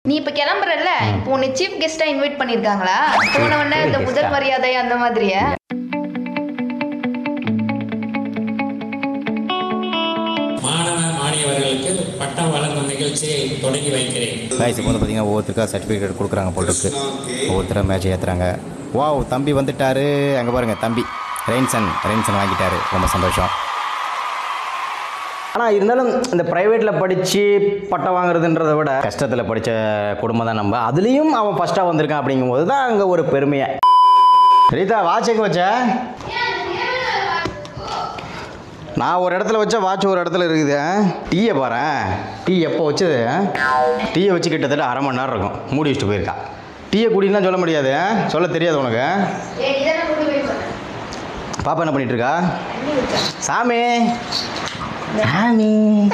நீ இப்ப கிளம்புறல்ல இப்போ உன்னை சீஃப் கெஸ்டா இன்வைட் பண்ணிருக்காங்களா போன உடனே இந்த guest-ஆ? முதல் மரியாதை அந்த மாதிரியா மாணவ மாணவியர்களுக்கு பட்டம் வழங்கும் நிகழ்ச்சியை தொடங்கி வைக்கிறேன் கைஸ் இப்போ வந்து பார்த்தீங்கன்னா ஒவ்வொருத்தருக்கா சர்டிஃபிகேட் கொடுக்குறாங்க போல இருக்கு ஒவ்வொருத்தராக மேட்ச் ஏற்றுறாங்க வாவ் தம்பி வந்துட்டாரு அங்கே பாருங்க தம்பி ரெயின்சன் ரெயின்சன் வாங்கிட்டாரு ரொம்ப சந்தோஷம் ஆனால் இருந்தாலும் இந்த ப்ரைவேட்டில் படித்து பட்டம் வாங்குறதுன்றதை விட கஷ்டத்தில் படித்த குடும்பம் தான் நம்ம அதுலேயும் அவன் ஃபஸ்ட்டாக வந்திருக்கான் அப்படிங்கும்போது தான் அங்கே ஒரு பெருமையை ரீதா வாட்ச் எங்கே வச்ச நான் ஒரு இடத்துல வச்ச வாட்ச் ஒரு இடத்துல இருக்குது டீயை பாரு டீ எப்போ வச்சது டீயை வச்சு கிட்டத்தட்ட அரை மணி நேரம் இருக்கும் மூடி வச்சுட்டு போயிருக்கா டீயை குடிலாம் சொல்ல முடியாது சொல்ல தெரியாது உனக்கு பாப்பா என்ன பண்ணிட்டு இருக்கா சாமி சாமி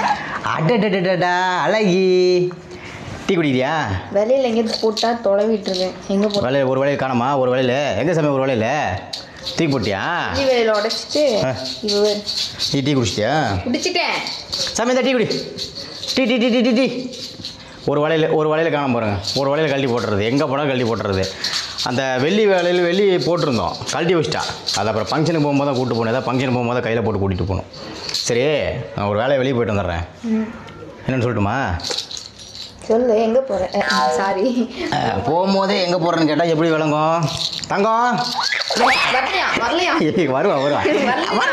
அடடடடா அழகி டீ குடிக்கிறியா வெளியில எங்கேயும் போட்டா தொலைவிட்டு இருக்கேன் எங்க போட்டு வேலையில் ஒரு வேலையில் காணோமா ஒரு வேலையில் எங்கே சாமி ஒரு வேலையில் டீ போட்டியா வெளியில உடைச்சிட்டு ஆ. இவ நீ டீ குடிச்சிட்டியா குடிச்சிட்டேன் சாமி இந்த டீ குடி tea tea tea tea tea tea ஒரு வலையில் ஒரு வலையில் காணாம பாருங்க ஒரு வலையில் கழட்டி போட்டுறது எங்கே போனால் கழட்டி போட்டுறது அந்த வெள்ளி வேலையில் வெள்ளி போட்டிருந்தோம் கழட்டி வச்சிட்டா அது அப்புறம் ஃபங்க்ஷனுக்கு போகும்போது தான் கூட்டு போகணும் ஏதாவது ஃபங்க்ஷனுக்கு போகும்போது தான் கையில் போட்டு கூட்டிகிட்டு போகணும் சரி நான் ஒரு வேலையை வெளியே போயிட்டு வந்துடுறேன் என்னன்னு சொல்லட்டுமா சொல்லு எங்க போற சாரி அஹ், போகும்போதே எங்கே போகிறேன்னு கேட்டால் எப்படி விளங்கும் தங்கம் வரலையா வரலையா ஏய், வருவா வருவா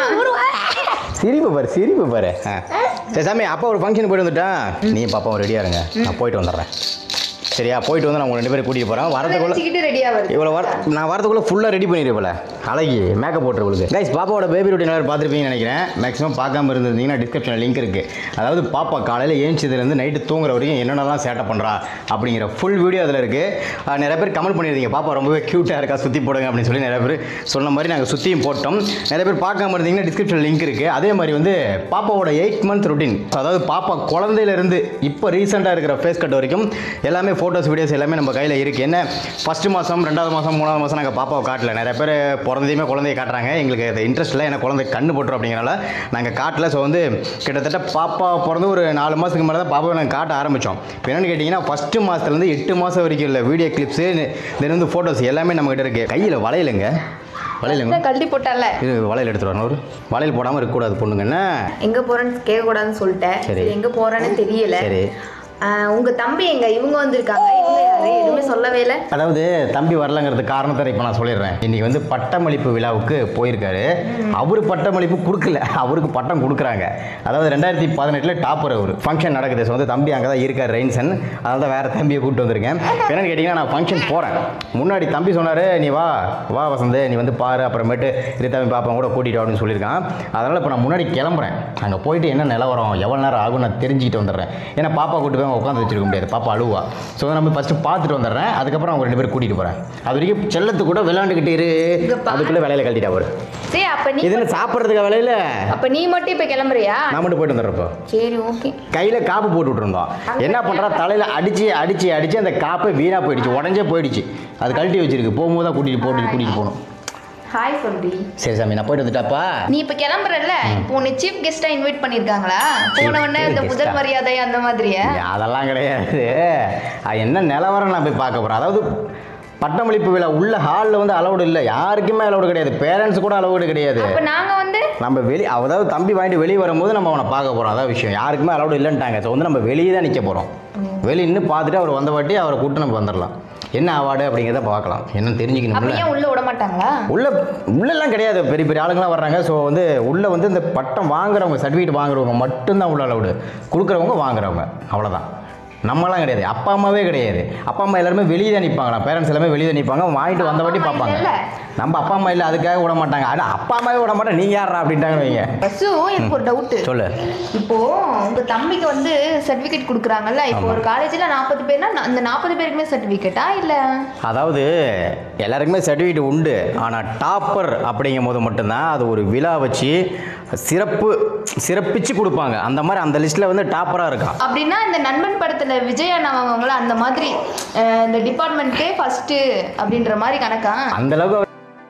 சிரிப்பு பாரு சிரிப்பு பாரு ஆ. சரி சாமி அப்பா ஒரு ஃபங்க்ஷனுக்கு போயிட்டு வந்துட்டேன் நீ பாப்பா ரெடியாக இருங்க நான் போயிட்டு வந்துடுறேன் சரியா போயிட்டு வந்து நான் உங்க ரெண்டு பேரும் கூட்டிகிட்டு போகிறேன் வரதுக்குள்ள வச்சுக்கிட்டு ரெடியா வருது இவ்வளோ வர நான் வரதுக்குள்ளே ஃபுல்லாக ரெடி பண்ணிடுவேன் அழகி மேக்கப் போட்டுருவளுக்கு கைஸ் பாப்பாவோட பேபி ரொட்டீன் எல்லாரும் பார்த்துருப்பீங்கன்னு நினைக்கிறேன் மேக்ஸிமம் பார்க்காம இருந்திருந்தீங்கன்னா டிஸ்கிரிப்ஷனில் லிங்க் இருக்குது அதாவது பாப்பா காலையில் ஏஞ்சிதுலேருந்து நைட்டு தூங்குற வரைக்கும் என்னென்னலாம் சேட்டை பண்ணுறா அப்படிங்கிற ஃபுல் வீடியோ அதில் இருக்குது நிறைய பேர் கமெண்ட் பண்ணியிருந்தீங்க பாப்பா ரொம்பவே க்யூட்டாக இருக்கா சுற்றி போடுங்க அப்படின்னு சொல்லி நிறைய பேர் சொன்ன மாதிரி நாங்கள் சுற்றியும் போட்டோம் நிறைய பேர் பார்க்காம இருந்தீங்கன்னா டிஸ்கிரிப்ஷனில் லிங்க் இருக்குது அதே மாதிரி வந்து பாப்பாவோட எயிட் மந்த் ரொட்டீன் அதாவது பாப்பா குழந்தையிலேருந்து இப்போ ரீசெண்டாக இருக்கிற ஃபேஸ் கட் வரைக்கும் எல்லாமே ஃபோட்டோஸ் வீடியோஸ் எல்லாமே நம்ம கையில் இருக்குது என்ன ஃபஸ்ட்டு மாதம் ரெண்டாவது மாதம் மூணாவது மாதம் நாங்கள் பாப்பாவை காட்டல நிறைய பேர் பிறந்ததையுமே குழந்தைய காட்டுறாங்க எங்களுக்கு அது இன்ட்ரெஸ்ட் இல்லை ஏன்னா குழந்தை கண்ணு போட்டுரும் அப்படிங்கிறனால நாங்கள் காட்டல ஸோ வந்து கிட்டத்தட்ட பாப்பா பிறந்து ஒரு நாலு மாதத்துக்கு மேலே தான் பாப்பாவை நாங்கள் காட்ட ஆரம்பித்தோம் இப்போ என்னென்னு கேட்டிங்கன்னா ஃபஸ்ட்டு மாதத்துலேருந்து எட்டு மாதம் வரைக்கும் உள்ள வீடியோ கிளிப்ஸு தென் வந்து ஃபோட்டோஸ் எல்லாமே நம்மகிட்ட இருக்குது கையில் வளையலுங்க வளையலுங்க கழட்டி போட்டால இது வளையல் எடுத்துகிட்டு வரணும் ஒரு வளையல் போடாமல் இருக்கக்கூடாது பொண்ணுங்க என்ன எங்க போறேன்னு கேட்க கூடாதுன்னு சொல்லிட்டேன் சரி. சரி, எங்க போறேன்னு தெரியல சரி ஆஹ், உங்க தம்பி எங்க இவங்க வந்திருக்காங்க இவங்க யாரு எதுவுமே சொல்லவே இல்லை அதாவது தம்பி வரலங்கிறது காரணத்தை இப்போ நான் சொல்லிடுறேன் இன்னைக்கு வந்து பட்டமளிப்பு விழாவுக்கு போயிருக்காரு அவர் பட்டமளிப்பு கொடுக்கல அவருக்கு பட்டம் கொடுக்குறாங்க அதாவது ரெண்டாயிரத்தி பதினெட்டில் டாப்பர் அவர் ஃபங்க்ஷன் நடக்குது ஸோ வந்து தம்பி அங்கே தான் இருக்கார் ரெயின்சன் அதனால தான் வேறு தம்பியை கூப்பிட்டு வந்திருக்கேன் என்னன்னு கேட்டிங்கன்னா நான் ஃபங்க்ஷன் போகிறேன் முன்னாடி தம்பி சொன்னார் நீ வா வா வசந்த் நீ வந்து பாரு அப்புறமேட்டு இது தம்பி பாப்பா கூட கூட்டிட்டு வா அப்படின்னு சொல்லியிருக்கான் அதனால் இப்போ நான் முன்னாடி கிளம்புறேன் அங்கே போயிட்டு என்ன நிலவரம் எவ்வளோ நேரம் ஆகும் நான் தெரிஞ்சுக்கிட்டு வந்துடுறேன் ஏன்னா பாப்பா கூட்டு போய் உட்காந்து வச்சிருக்க முடியாது பாப்பா அழுவா ஸோ நம்ம ஃபஸ்ட்டு பார்த்துட்டு வந்துடுறேன் அதுக்கப்புறம் அவங்க ரெண்டு பேரும் கூட்டிகிட்டு போகிறேன் அது வரைக்கும் செல்லத்து கூட விளையாண்டுக்கிட்டு இரு இங்க பாரு. அதுக்குள்ளே வேலையில் கழட்டிட்டா அவர் சரி அப்ப நீ இது என்ன சாப்பிட்றதுக்கு வேலையில் அப்ப நீ மட்டும் இப்ப கிளம்புறியா நான் மட்டும் போயிட்டு வந்துடுறப்போ சரி ஓகே கையில் காப்பு போட்டு விட்டுருந்தோம் என்ன பண்ணுறா தலையில் அடித்து அடித்து அடித்து அந்த காப்பை வீணாக போயிடுச்சு உடஞ்சே போயிடுச்சு அது கழட்டி வச்சிருக்கு போகும்போது தான் கூட்டிகிட்டு போட்டு கூட்டிகிட்டு போகணும் ஹாய் சொல்றி சரி சாமி நான் போயிட்டு வந்துட்டாப்பா நீ இப்ப கிளம்புறல்ல இப்போ உன்னை சீஃப் கெஸ்டா இன்வைட் பண்ணிருக்காங்களா போன உடனே இந்த guest-ஆ? முதல் மரியாதை அந்த மாதிரியா இல்ல, அதெல்லாம் கிடையாது அது என்ன நிலவரம் நான் போய் பார்க்க போகிறேன் அதாவது பட்டமளிப்பு விழா உள்ள ஹாலில் வந்து அலௌடு இல்லை யாருக்குமே அலௌடு கிடையாது பேரண்ட்ஸ் கூட அலௌடு கிடையாது அப்ப நாங்க வந்து நம்ம வெளி அதாவது தம்பி வாங்கிட்டு வெளியே வரும்போது நம்ம அவனை பார்க்க போகிறோம் அதான் விஷயம் யாருக்குமே அலௌடு இல்லைன்ட்டாங்க ஸோ வந்து நம்ம வெளியே தான் நிற்க போகிறோம் வெளியே நின்று பார்த்துட்டு அவர் வந்த வாட்டி அவரை கூப்பிட்டு நம்ம வந்துடலாம் என்ன அவார்டு அப்படிங்கிறத பார்க்கலாம் என்னன்னு அப்ப தெரிஞ்சுக்கணும்ல ஏன் உள்ள விட மாட்டாங்களா உள்ள உள்ளெல்லாம் கிடையாது பெரிய பெரிய ஆளுங்களாம் வர்றாங்க ஸோ வந்து உள்ள வந்து இந்த பட்டம் வாங்குறவங்க சர்டிஃபிகேட் வாங்குறவங்க மட்டும்தான் உள்ள அலவுடு கொடுக்குறவங்க வாங்குறவங்க அவ்வளோதான் நம்மலாம் கிடையாது அப்பா அம்மாவே கிடையாது அப்பா அம்மா எல்லாருமே வெளியே தான் நிற்பாங்களா பேரண்ட்ஸ் எல்லாமே வெளியே தான் நிற்பாங்க வாங்கிட்டு வந்த வாட்டி அப்பா அம்மா பார்ப்பாங்க இல்லைல்ல? நம்ம அப்பா அம்மா இல்லை அதுக்காக விட மாட்டாங்க ஆனால் அப்பா அம்மாவே விட மாட்டேன் நீங்கள் யாரா அப்படின்ட்டாங்கன்னு வைங்க பசு எனக்கு ஒரு டவுட் சொல்லு இப்போ உங்க தம்பிக்கு வந்து சர்டிபிகேட் கொடுக்குறாங்கல்ல இப்போ ஒரு காலேஜ்ல நாற்பது பேர்னா நா- அந்த நாற்பது பேருக்குமே சர்டிபிகேட்டா இல்ல அதாவது எல்லாருக்குமே சர்டிஃபிகேட் உண்டு ஆனால் டாப்பர் அப்படிங்கும் போது மட்டும்தான் அது ஒரு விழா வச்சு சிறப்பு சிறப்பிச்சு கொடுப்பாங்க அந்த மாதிரி அந்த லிஸ்ட்டில் வந்து டாப்பராக இருக்கான் அப்படின்னா இந்த நண்பன் படத்துல விஜய் அண்ணாவங்கள அந்த மாதிரி அஹ், இந்த டிபார்ட்மெண்ட்டே ஃபர்ஸ்ட் அப்படின்ற மாதிரி கணக்கா அந்த அளவுக்கு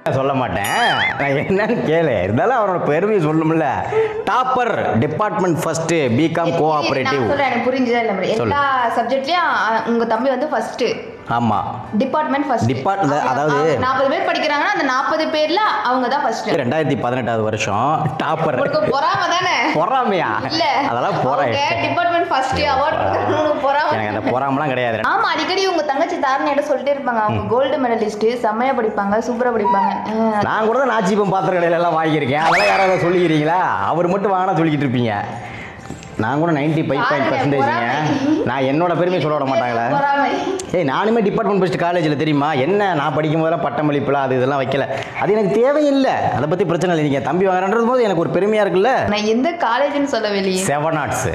சொல்ல மாட்டேன் நான் என்னன்னு கேளு இருந்தாலும் அவரோட பெருமையை சொல்லணும்ல topper department first BCom cooperative நான் சொல்றேன் எனக்கு புரிஞ்சுதா இல்ல மாதிரி. சொல்லு. எல்லா சப்ஜெக்ட்லயும் உங்க தம்பி வந்து ஃபர்ஸ்ட் ஆமாம் டிபார்ட்மெண்ட் ஃபர்ஸ்ட் Depart- அதாவது- நாற்பது பேர் படிக்கிறாங்கன்னா அந்த நாற்பது பேர்ல அவங்க தான் ஃபர்ஸ்ட் ரெண்டாயிரத்தி பதினெட்டாவது வருஷம் டாப்பர் உனக்கு பொறாம தானே பொறாமையா இல்ல அதெல்லாம் பொறா டிபார்ட்மெண்ட் ஃபர்ஸ்ட் அவார்ட் உனக்கு பொறாம எனக்கு அந்த பொறாமலாம் கிடையாது ஆமா அடிக்கடி உங்க தங்கச்சி தாரணை சொல்லிட்டே இருப்பாங்க அவங்க கோல்டு மெடலிஸ்ட் செம்மையா படிப்பாங்க சூப்பரா படிப்பாங்க அஹ் நான் கூட தான் நாச்சிப்பம் பாத்திர கடையில எல்லாம் வாங்கியிருக்கேன் அதெல்லாம் யாராவது சொல்லிக்கிறீங்களா அவர் மட்டும் வாங்கினா சொல்லிக்கிட்டு இருப்பீங்க நான் கூட நைன்டி ஃபைவ் பாயிண்ட் பாருங்க, பர்சன்டேஜ்ங்க பொறாமை. நான் என்னோட பெருமையை சொல்ல விட மாட்டாங்களா பொறாமை. ஏய் நானுமே டிபார்ட்மெண்ட் ஃபஸ்ட் காலேஜில் தெரியுமா என்ன நான் படிக்கும் போதெல்லாம் பட்டமளிப்புலாம் அது இதெல்லாம் வைக்கல அது எனக்கு தேவையில்லை அதை பற்றி பிரச்சனை இல்லை நீங்கள் தம்பி வாங்குறன்றது போது எனக்கு ஒரு பெருமையாக இருக்குல்ல நான் எந்த காலேஜ்னு சொல்லவே இல்லையே செவன் ஆர்ட்ஸு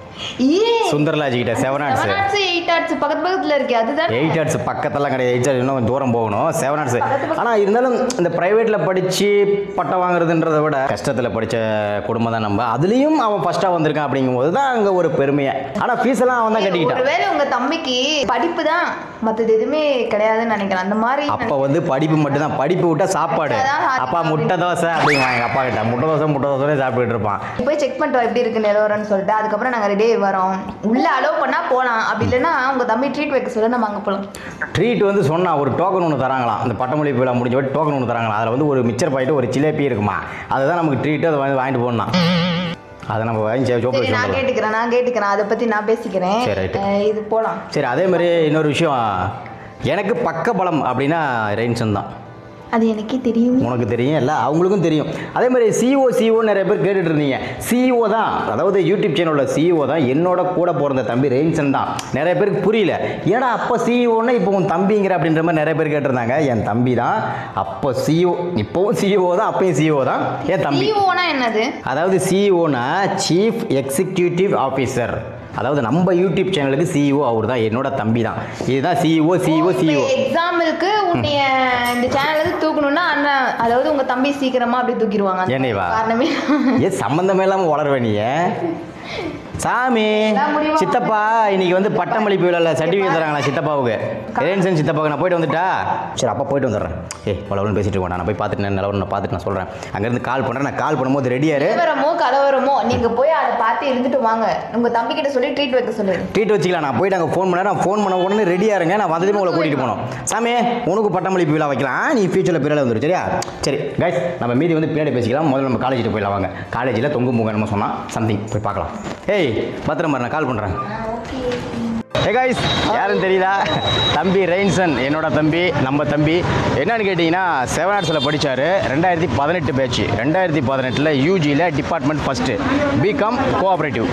ஏ சுந்தர்லாஜி கிட்ட seven arts seven arts eight arts பக்கத்து பக்கத்துல இருக்கு அதுதான் எயிட் ஆர்ட்ஸ் பக்கத்தெல்லாம் கிடையாது எயிட் ஆர்ட்ஸ் இன்னும் கொஞ்சம் தூரம் போகணும் செவன் ஆர்ட்ஸ் ஆனால் இருந்தாலும் இந்த ப்ரைவேட்டில் படித்து பட்டம் வாங்குறதுன்றதை விட கஷ்டத்தில் படித்த குடும்பம் தான் நம்ம அதுலேயும் அவன் ஃபஸ்ட்டாக வந்திருக்கான் அப்படிங்கும்போது தான் அங்கே ஒரு பெருமையை ஆனால் ஃபீஸ் எல்லாம் அவன் தான் கட்டிக்கிட்டான் ஒருவேளை உங்க தம்பிக்கு படிப்பு தான் மத்தது எதுவுமே கிடையாதுன்னு நினைக்கிறேன் அந்த மாதிரி அப்போ வந்து படிப்பு மட்டும்தான் படிப்பு விட்டா சாப்பாடு அப்பா முட்டை தோசை அப்படிங்குவாங்க எங்கள் அப்பா கிட்ட முட்டை தோசை முட்டை தோசை சாப்பிட்டுட்டு இருப்பான் போய் செக் பண்ணிட்டு வா எப்படி இருக்கு நிலவரம்னு சொல்லிட்டு அதுக்கப்புறம் நாங்க ரெடி வரோம் உள்ள அலோவ் பண்ணா போலாம் அப்படி இல்லைன்னா உங்க தம்பி ட்ரீட் வைக்க சொல்ல நம்ம அங்க போலாம் ட்ரீட் வந்து சொன்னா ஒரு டோக்கன் ஒன்று தராங்களாம் அந்த பட்டமளிப்பு விழா முடிஞ்ச வாட்டி டோக்கன் ஒன்று தராங்களாம் அதில் வந்து ஒரு மிச்சர் பாயிட்டு ஒரு ஜிலேபி இருக்குமா அதுதான் நமக்கு ட்ரீட்டு அதை வந்து வாங்கிட்டு போகணும் அதை நம்ம வாங்கி சரி சோப்பு நான் கேட்டுக்கிறேன் நான் கேட்டுக்கிறேன் அதை பத்தி நான் பேசிக்கிறேன் சரி, right. அஹ் இது போலாம் சரி அதே மாதிரி இன்னொரு விஷயம் எனக்கு பக்கபலம் அப்படின்னா ரெயின்சன் தான் அது எனக்கே தெரியும் உனக்கு தெரியும் இல்லை அவங்களுக்கும் தெரியும் அதே மாதிரி சிஓ சிஓ நிறைய பேர் கேட்டுட்டு இருந்தீங்க சிஓ தான் அதாவது யூடியூப் சேனலோட சிஓ தான் என்னோட கூட பிறந்த தம்பி ரெயின்சன் தான் நிறைய பேருக்கு புரியல ஏன்னா அப்போ சிஓன்னா இப்போ உன் தம்பிங்கிற அப்படின்ற மாதிரி நிறைய பேர் கேட்டிருந்தாங்க என் தம்பி தான் அப்போ சிஓ இப்போவும் சிஓ தான் அப்பயும் சிஓ தான் என் தம்பி சிஓனா என்னது அதாவது சிஇஓனா சீஃப் எக்ஸிக்யூட்டிவ் ஆஃபீஸர் அதாவது நம்ம யூடியூப் சேனலுக்கு சிஇஓ அவர் தான் என்னோட தம்பி தான் இதுதான் சிஇஓ சிஇஓ சிஇஓ எக்ஸாம்பிளுக்கு உன்னைய இந்த சேனல்ல இருந்து தூக்கணும்னா அண்ணன் அதாவது உங்க தம்பி சீக்கிரமா அப்படி தூக்கிடுவாங்க அந்த என்னைவா? காரணமே ஏ சம்மந்தமே இல்லாமல் வளருவ நீ சாமி எல்லாம் முடியுமா? சித்தப்பா இன்னைக்கு வந்து பட்டமளிப்பு விழாவில் சர்டிஃபிகேட் தராங்களா சித்தப்பாவுக்கு ரேன்சன் சித்தப்பாவுக்கு நான் போயிட்டு வந்துட்டா சரி அப்பா போயிட்டு வந்துடுறேன் ஏய் வளவலன்னு பேசிட்டு இருக்கோம் நான் போய் பார்த்துட்டு நான் நிலவரம் நான் பார்த்துட்டு நான் சொல்கிறேன் அங்கேருந்து கால் பண்ணுறேன் நான் கால் பண்ணும்போது ரெடியாரு கலவரமோ கலவரமோ நீங்க போய் அதை பார்த்து இருந்துட்டு வாங்க உங்க தம்பி கிட்ட சொல்லி ட்ரீட் வைக்க சொல்லுங்க ட்ரீட் வச்சுக்கலாம் நான் போயிட்டு அங்கே ஃபோன் பண்ணேன் நான் ஃபோன் பண்ண உடனே ரெடியாக இருங்க நான் வந்ததுமே உங்களை கூட்டிகிட்டு போகணும் சாமி உனக்கு பட்டமளிப்பு விழா வைக்கலாம் நீ ஃபியூச்சரில் பின்னாடி வந்துடும் சரியா சரி கைஸ் நம்ம மீதி வந்து பின்னாடி பேசிக்கலாம் முதல்ல நம்ம காலேஜில் போயிடலாம் வாங்க காலேஜில் தொங்கும் பூங்க நம்ம சொன்னால் சம்திங் போய் பார்க்கலாம் ஏய் பத்திரம் பாரு நான் கால் பண்ணுறேன் ஏ கைஸ் யாருன்னு தெரியுதா தம்பி ரெயின்சன் என்னோட தம்பி நம்ம தம்பி என்னன்னு கேட்டிங்கன்னா செவன் ஆர்ட்ஸில் படித்தார் ரெண்டாயிரத்தி பதினெட்டு பேட்ச் ரெண்டாயிரத்தி பதினெட்டில் யூஜியில் department first BCom cooperative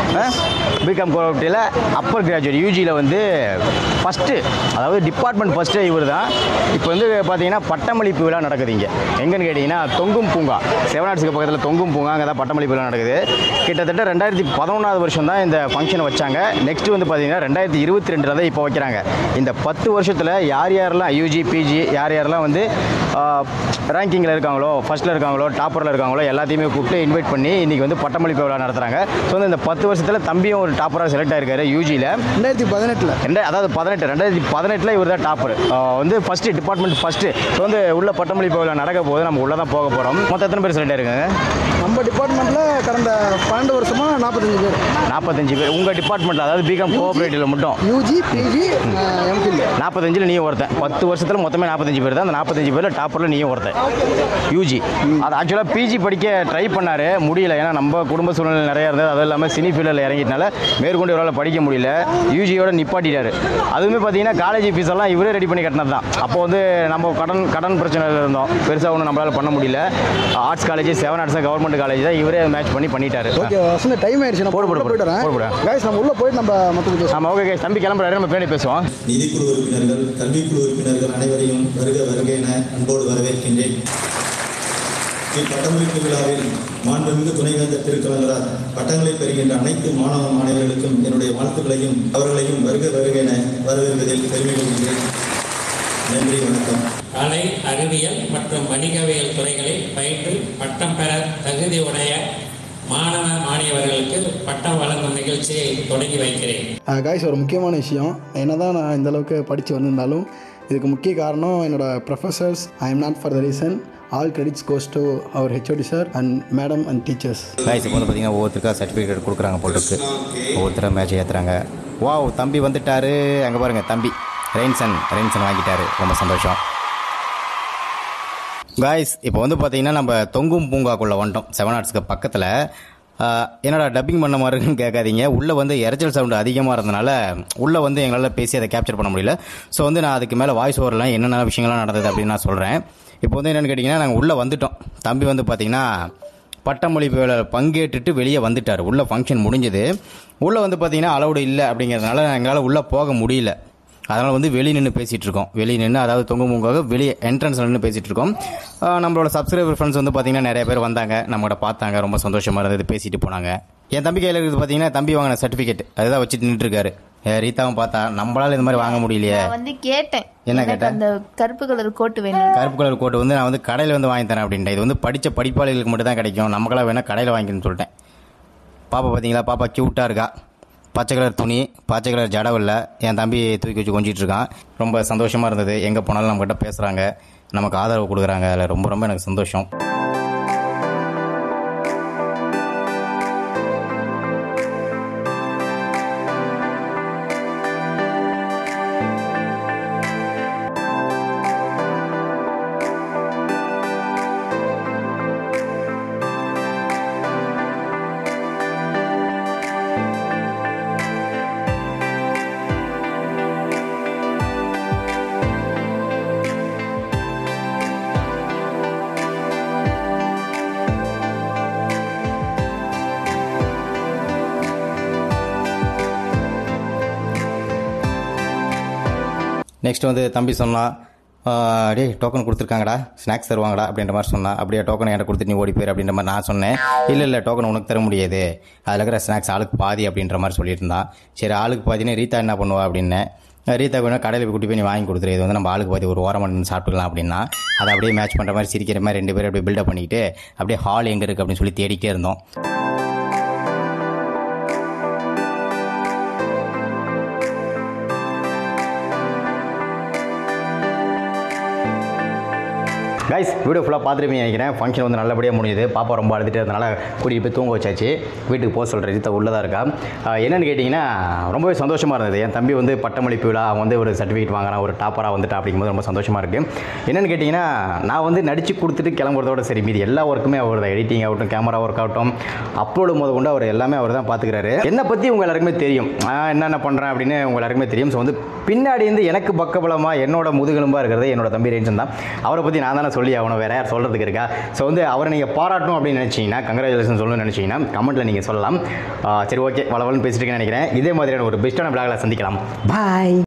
BCom கோஆப்ரேட்டிவில் அப்பர் கிராஜுவேட் யூஜியில் வந்து ஃபஸ்ட்டு அதாவது டிபார்ட்மெண்ட் ஃபஸ்ட்டு இவர் தான் இப்போ வந்து பார்த்தீங்கன்னா பட்டமளிப்பு விழா நடக்குது இங்கே எங்கன்னு கேட்டிங்கன்னா தொங்கும் பூங்கா செவன் ஆர்ட்ஸுக்கு பக்கத்தில் தொங்கும் பூங்கா அங்கே தான் பட்டமளிப்பு விழா நடக்குது கிட்டத்தட்ட ரெண்டாயிரத்தி பதினொன்றாவது வருஷம் தான் இந்த ஃபங்க்ஷனை வச்சாங்க நெக்ஸ்ட் வந்து பார்த்தீங்கன்னா ரெண்டாயிரத்தி இருபத்தி ரெண்டில் தான் இப்போ வைக்கிறாங்க இந்த பத்து வருஷத்தில் யார் யாரெல்லாம் யூஜி பிஜி யார் யாரெல்லாம் வந்து ரேங்கிங்கில் இருக்காங்களோ ஃபஸ்ட்டில் இருக்காங்களோ டாப்பரில் இருக்காங்களோ எல்லாத்தையுமே கூப்பிட்டு இன்வைட் பண்ணி இன்றைக்கி வந்து பட்டமளிப்பு விழா நடத்துகிறாங்க ஸோ வந்து இந்த பத்து வருஷத்தில் தம்பியும் ஒரு டாப்பராக செலக்ட் ஆயிருக்காரு யூஜியில் ரெண்டாயிரத்தி பதினெட்டில் ரெண்டா அதாவது பதினெட்டு ரெண்டாயிரத்தி பதினெட்டில் இவர் தான் டாப்பர் வந்து ஃபஸ்ட்டு டிபார்ட்மெண்ட் ஃபஸ்ட்டு ஸோ வந்து உள்ள பட்டமளிப்பு விழா நடக்க போது நம்ம உள்ளே தான் போக போகிறோம் மொத்தம் எத்தனை பேர் செலக்ட் ஆயிருக்காங்க நம்ம டிபார்ட்மெண்ட்டில் கடந்த பன்னெண்டு வருஷமாக நாற்பத்தஞ்சு பேர் நாற்பத்தஞ்சு பேர் உங்கள் டிபார்ட்மெண்ட்டில் அதாவது பிகாம் கோஆப்ரேட்டிவில் மட்டும் யூஜி பிஜி எம்ஃபில் நாற்பத்தஞ்சில் நீயும் ஒருத்தன் பத்து வருஷத்தில் மொத்தமே நாற்பத்தஞ்சு பேர் தான் அந்த நாற்பத்தஞ்சு பேரில் டாப்பரில் நீயும் ஒருத்தன் யூஜி அது ஆக்சுவலாக பிஜி படிக்க ட்ரை பண்ணார் முடியல ஏன்னா நம்ம குடும்ப சூழ்நிலை நிறையா இருந்தது அதுவும் இல்லாமல் சினி ஃபீல்டில் இறங்கிட்டனால மேற்கொண்டு இவரால் படிக்க முடியல யூஜியோட நிப்பாட்டிட்டாரு அதுவுமே பார்த்தீங்கன்னா காலேஜ் ஃபீஸ் எல்லாம் இவரே ரெடி பண்ணி கட்டினது தான் அப்போ வந்து நம்ம கடன் கடன் பிரச்சனையில் இருந்தோம் பெருசாக ஒன்றும் நம்மளால் பண்ண முடியல arts college seven arts government college தான் இவரே மேட்ச் பண்ணி பண்ணிட்டாரு ஓகே வசந்த டைம் ஆயிடுச்சு நான் போடு, போடு, போட்டு போடு. போடு, போயிட்டு போடு. கைஸ் நம்ம உள்ள போயிட்டு நம்ம மற்றது பேசுவோம் ஆமாம் ஓகே தம்பி கிளம்புறாரு நம்ம பின்னாடி பேசுவோம் நிதிக்குழு உறுப்பினர்கள் கல்விக்குழு உறுப்பினர்கள் அனைவரையும் வருக வருக என அன்போடு வரவேற்கின்றேன் இப்பட்டமளிப்பு விழாவில் மாண்புமிகு துணைவேந்தர் திருக்கலங்கரார் பட்டங்களை பெறுகின்ற அனைத்து மாணவ மாணவியர்களுக்கும் என்னுடைய வாழ்த்துக்களையும் அவர்களையும் வருக வருக என வரவேற்பதில் பெருமை கொள்கின்றேன் நன்றி வணக்கம் கலை அறிவியல் மற்றும் வணிகவியல் துறைகளில் பயின்று பட்டம் பெற தகுதியுடைய மாணவ மாணவியர்களுக்கு பட்டம் வழங்கும் நிகழ்ச்சியை தொடங்கி வைக்கிறேன் காய்ஸ் ஒரு முக்கியமான விஷயம் என்னதான் நான் இந்த அளவுக்கு படித்து வந்திருந்தாலும் இதுக்கு முக்கிய காரணம் என்னோட professors I am not for the reason all credits goes to our HOD sir and madam and teachers guys இப்போ வந்து பார்த்தீங்கன்னா ஒவ்வொருத்தருக்கா சர்டிஃபிகேட் கொடுக்குறாங்க போல் இருக்கு ஒவ்வொருத்தராக மேட்ச் ஏற்றுறாங்க வாவ் தம்பி வந்துட்டாரு அங்கே பாருங்கள் தம்பி ரெயின்சன் ரெயின்சன் வாங்கிட்டாரு ரொம்ப சந்தோஷம் காய்ஸ் இப்போ வந்து பார்த்தீங்கன்னா நம்ம தொங்கும் பூங்காக்குள்ளே வந்துட்டோம் செவன் ஆர்ட்ஸ்க்கு பக்கத்தில் என்னடா டப்பிங் பண்ண மாதிரி இருக்குன்னு கேட்காதீங்க உள்ளே வந்து இரைச்சல் சவுண்டு அதிகமாக இருந்தனால உள்ளே வந்து எங்களால் பேசி அதை கேப்சர் பண்ண முடியல ஸோ வந்து நான் அதுக்கு மேலே வாய்ஸ் ஓவர்லாம் என்னென்ன விஷயங்கள்லாம் நடந்தது அப்படின்னு நான் சொல்கிறேன் இப்போ வந்து என்னென்னு கேட்டிங்கன்னா நாங்கள் உள்ளே வந்துட்டோம் தம்பி வந்து பார்த்தீங்கன்னா பட்டமொழி விழா பங்கேற்றுட்டு வெளியே வந்துட்டார் உள்ள ஃபங்க்ஷன் முடிஞ்சது உள்ளே வந்து பார்த்தீங்கன்னா அலௌடு இல்லை அப்படிங்கிறதுனால எங்களால் உள்ளே போக முடியல அதனால் வந்து வெளியே நின்று பேசிகிட்டு இருக்கோம் வெளியே நின்று அதாவது தொங்கு முங்காக வெளியே என்ட்ரன்ஸில் நின்று பேசிகிட்டு இருக்கோம் ஆஹ் நம்மளோட சப்ஸ்கிரைபர் ஃப்ரெண்ட்ஸ் வந்து பார்த்தீங்கன்னா நிறைய பேர் வந்தாங்க நம்மகிட்ட பார்த்தாங்க ரொம்ப சந்தோஷமாக இருந்தது பேசிட்டு போனாங்க என் தம்பி கையில் இருக்குது பார்த்தீங்கன்னா தம்பி வாங்கின சர்டிஃபிகேட் அதுதான் வச்சுட்டு நின்றுட்டு இருக்காரு ஏ, ரீதாவும் பார்த்தா நம்மளால இந்த மாதிரி வாங்க முடியலையே நான் வந்து கேட்டேன் என்ன எனக்கு கேட்ட? அந்த கருப்பு கலர் கோட்டு வேணும் கருப்பு கலர் கோட்டு வந்து நான் வந்து கடையில் வந்து வாங்கி தரேன் அப்படின்ட்டு இது வந்து படித்த படிப்பாளிகளுக்கு மட்டும் தான் கிடைக்கும் நமக்கெல்லாம் வேணால் கடையில் வாங்கிக்கணும்னு சொல்லிட்டேன் பாப்பா பார்த்தீங்களா பாப்பா க்யூட்டாக இருக்கா பச்சை கலர் துணி பச்சை கலர் ஜடவில்லை என் தம்பி தூக்கி வச்சு கொஞ்சிட்டு இருக்கான் ரொம்ப சந்தோஷமாக இருந்தது எங்கே போனாலும் நம்மகிட்ட பேசுகிறாங்க நமக்கு ஆதரவு கொடுக்குறாங்க அதில் ரொம்ப ரொம்ப எனக்கு சந்தோஷம் நெக்ஸ்ட் வந்து தம்பி சொன்னான் டேய் டோக்கன் கொடுத்துருக்காங்கடா ஸ்நாக்ஸ் தருவாங்கடா அப்படின்ற மாதிரி சொன்னான் அப்படியே டோக்கன் என்கிட்ட கொடுத்துட்டு நீ ஓடி போயிரு அப்படின்ற மாதிரி நான் சொன்னேன் இல்லை இல்லை டோக்கன் உனக்கு தர முடியாது அதில் இருக்கிற ஸ்நாக்ஸ் ஆளுக்கு பாதி அப்படின்ற மாதிரி சொல்லிட்டு இருந்தான் சரி ஆளுக்கு பாதினே ரீதா என்ன பண்ணுவா அப்படின்னேன் ரீதா வேணா கடையில் போய் கூட்டி போய் நீ வாங்கி கொடுத்துரு இது வந்து நம்ம ஆளுக்கு பாதி ஒரு ஓரம் நின்று சாப்பிட்டுக்கலாம் அப்படின்னா அதை அப்படியே மேட்ச் பண்ணுற மாதிரி சிரிக்கிற மாதிரி ரெண்டு பேரும் அப்படியே பில்டப் பண்ணிக்கிட்டு அப்படியே ஹால் எங்கே இருக்குது அப்படின்னு சொல்லி தேடிக்கிட்டே இருந்தோம் கைஸ் வீடியோ ஃபுல்லாக பார்த்துருப்பீங்க நினைக்கிறேன் ஃபங்க்ஷன் வந்து நல்லபடியாக முடியுது பாப்பா ரொம்ப அழுதுட்டு இருந்தனால கூட்டிகிட்டு போய் தூங்க வச்சாச்சு வீட்டுக்கு போக சொல்கிற ரீதா உள்ளே தான் இருக்கா ஆஹ் என்னன்னு கேட்டிங்கன்னா ரொம்பவே சந்தோஷமாக இருந்தது என் தம்பி வந்து பட்டமளிப்பு விழா அவன் வந்து ஒரு சர்டிஃபிகேட் வாங்குறான் ஒரு டாப்பராக வந்துட்டா அப்படிங்கும்போது ரொம்ப சந்தோஷமாக இருக்குது என்னன்னு கேட்டிங்கன்னா நான் வந்து நடித்து கொடுத்துட்டு கிளம்புறதோட சரி மீதி எல்லா ஒர்க்குமே அவர் தான் எடிட்டிங் ஆகட்டும் கேமரா ஒர்க் ஆகட்டும் அப்லோடு முத கொண்டு அவர் எல்லாமே அவர் தான் பார்த்துக்கிறாரு என்னை பற்றி உங்கள் எல்லாருக்குமே தெரியும் நான் என்னென்ன பண்ணுறேன் அப்படின்னு உங்கள் எல்லாருக்குமே தெரியும் ஸோ வந்து பின்னாடி இருந்து எனக்கு பக்கபலமாக என்னோட முதுகெலும்பாக இருக்கிறது என்னோட தம்பி ரேஞ்சன் தான் அவரை பற்றி நான் தானே சொல்லி ஆகணும் வேற யார் சொல்கிறதுக்கு இருக்கா ஸோ வந்து அவரை நீங்கள் பாராட்டணும் அப்படின்னு நினச்சிங்கன்னா கங்க்ராச்சுலேஷன் சொல்லணும்னு நினச்சிங்கன்னா கமெண்ட்டில் நீங்கள் சொல்லலாம் ஆஹ் சரி ஓகே வளவலன்னு பேசிட்டு இருக்கேன்னு நினைக்கிறேன் இதே மாதிரியான ஒரு பெஸ்ட்டான பிளாகில் சந்திக்கலாம் பாய்